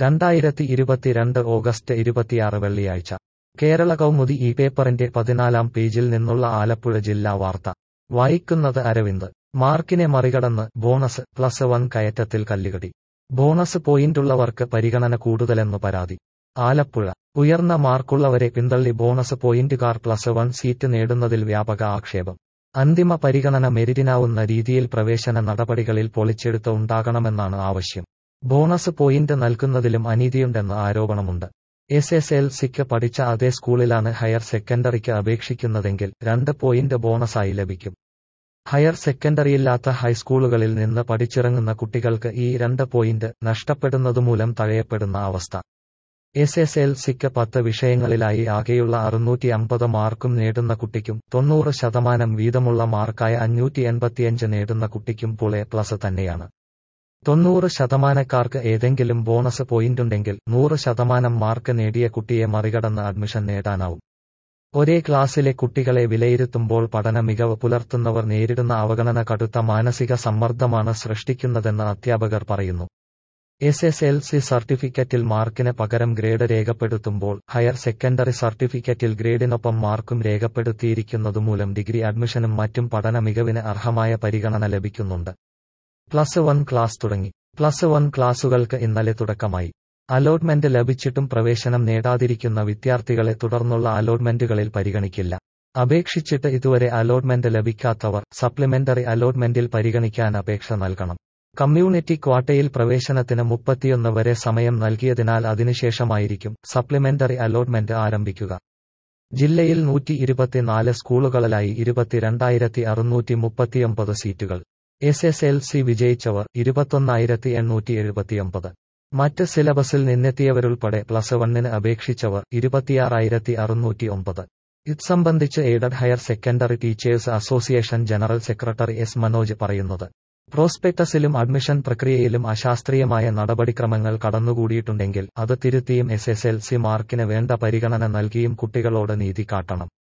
രണ്ടായിരത്തി ഇരുപത്തിരണ്ട് ഓഗസ്റ്റ് ഇരുപത്തിയാറ് വെള്ളിയാഴ്ച കേരള കൗമുദി ഈ പേപ്പറിന്റെ പതിനാലാം പേജിൽ നിന്നുള്ള ആലപ്പുഴ ജില്ലാ വാർത്ത വായിക്കുന്നത് അരവിന്ദ് മാർക്കിനെ മറികടന്ന് ബോണസ് പ്ലസ് വൺ കയറ്റത്തിൽ കല്ലുകടി ബോണസ് പോയിന്റുള്ളവർക്ക് പരിഗണന കൂടുതലെന്നു പരാതി ആലപ്പുഴ ഉയർന്ന മാർക്കുള്ളവരെ പിന്തള്ളി ബോണസ് പോയിന്റുകാർ പ്ലസ് വൺ സീറ്റ് നേടുന്നതിൽ വ്യാപക ആക്ഷേപം അന്തിമ പരിഗണന മെരിറ്റിനാവുന്ന രീതിയിൽ പ്രവേശന നടപടികളിൽ പൊളിച്ചെടുത്ത് ഉണ്ടാകണമെന്നാണ് ആവശ്യം ബോണസ് പോയിന്റ് നൽകുന്നതിലും അനീതിയുണ്ടെന്ന് ആരോപണമുണ്ട് എസ് എസ് എൽ സിക്ക് പഠിച്ച അതേ സ്കൂളിലാണ് ഹയർ സെക്കൻഡറിക്ക് അപേക്ഷിക്കുന്നതെങ്കിൽ രണ്ട് പോയിന്റ് ബോണസായി ലഭിക്കും ഹയർ സെക്കൻഡറിയില്ലാത്ത ഹൈസ്കൂളുകളിൽ നിന്ന് പഠിച്ചിറങ്ങുന്ന കുട്ടികൾക്ക് ഈ രണ്ട് പോയിന്റ് നഷ്ടപ്പെടുന്നതുമൂലം തഴയപ്പെടുന്ന അവസ്ഥ എസ് എസ് എൽ സിക്ക് പത്ത് വിഷയങ്ങളിലായി ആകെയുള്ള അറുന്നൂറ്റി അമ്പത് മാർക്കും നേടുന്ന കുട്ടിക്കും തൊണ്ണൂറ് ശതമാനം വീതമുള്ള മാർക്കായ അഞ്ഞൂറ്റി എൺപത്തിയഞ്ച് നേടുന്ന കുട്ടിക്കും പുൾ എ പ്ലസ് തന്നെയാണ് തൊണ്ണൂറ് ശതമാനക്കാർക്ക് ഏതെങ്കിലും ബോണസ് പോയിന്റുണ്ടെങ്കിൽ നൂറ് ശതമാനം മാർക്ക് നേടിയ കുട്ടിയെ മറികടന്ന് അഡ്മിഷൻ നേടാനാവും ഒരേ ക്ലാസ്സിലെ കുട്ടികളെ വിലയിരുത്തുമ്പോൾ പഠന മികവ് പുലർത്തുന്നവർ നേരിടുന്ന അവഗണന കടുത്ത മാനസിക സമ്മർദ്ദമാണ് സൃഷ്ടിക്കുന്നതെന്ന് അധ്യാപകർ പറയുന്നു എസ് എസ് എൽ സി സർട്ടിഫിക്കറ്റിൽ മാർക്കിന് പകരം ഗ്രേഡ് രേഖപ്പെടുത്തുമ്പോൾ ഹയർ സെക്കൻഡറി സർട്ടിഫിക്കറ്റിൽ ഗ്രേഡിനൊപ്പം മാർക്കും രേഖപ്പെടുത്തിയിരിക്കുന്നതുമൂലം ഡിഗ്രി അഡ്മിഷനും മറ്റും പഠന മികവിന് അർഹമായ പരിഗണന ലഭിക്കുന്നുണ്ട് പ്ലസ് വൺ ക്ലാസ് തുടങ്ങി പ്ലസ് വൺ ക്ലാസുകൾക്ക് ഇന്നലെ തുടക്കമായി അലോട്ട്മെന്റ് ലഭിച്ചിട്ടും പ്രവേശനം നേടാതിരിക്കുന്ന വിദ്യാർത്ഥികളെ തുടർന്നുള്ള അലോട്ട്മെന്റുകളിൽ പരിഗണിക്കില്ല അപേക്ഷിച്ചിട്ട് ഇതുവരെ അലോട്ട്മെന്റ് ലഭിക്കാത്തവർ സപ്ലിമെന്ററി അലോട്ട്മെന്റിൽ പരിഗണിക്കാൻ അപേക്ഷ നൽകണം കമ്മ്യൂണിറ്റി ക്വാട്ടയിൽ പ്രവേശനത്തിന് മുപ്പത്തിയൊന്ന് വരെ സമയം നൽകിയതിനാൽ അതിനുശേഷമായിരിക്കും സപ്ലിമെന്ററി അലോട്ട്മെന്റ് ആരംഭിക്കുക ജില്ലയിൽ നൂറ്റി ഇരുപത്തിനാല് സ്കൂളുകളിലായി ഇരുപത്തിരണ്ടായിരത്തി അറുന്നൂറ്റി മുപ്പത്തിയൊമ്പത് സീറ്റുകൾ എസ് എസ് എൽ സി വിജയിച്ചവർ ഇരുപത്തൊന്നായിരത്തി എണ്ണൂറ്റി എഴുപത്തിയൊമ്പത് മറ്റ് സിലബസിൽ നിന്നെത്തിയവരുൾപ്പെടെ പ്ലസ് വണ്ണിന് അപേക്ഷിച്ചവർ ഇരുപത്തിയാറായിരത്തി അറുന്നൂറ്റി ഒമ്പത് ഇത് സംബന്ധിച്ച് aided higher secondary teachers association general secretary S Manoj പറയുന്നത് പ്രോസ്പെക്ടസിലും അഡ്മിഷൻ പ്രക്രിയയിലും അശാസ്ത്രീയമായ നടപടിക്രമങ്ങൾ കടന്നുകൂടിയിട്ടുണ്ടെങ്കിൽ അത് തിരുത്തിയും എസ് എസ് എൽ സി മാർക്കിന് വേണ്ട പരിഗണന നൽകിയും കുട്ടികളോട് നീതി കാട്ടണം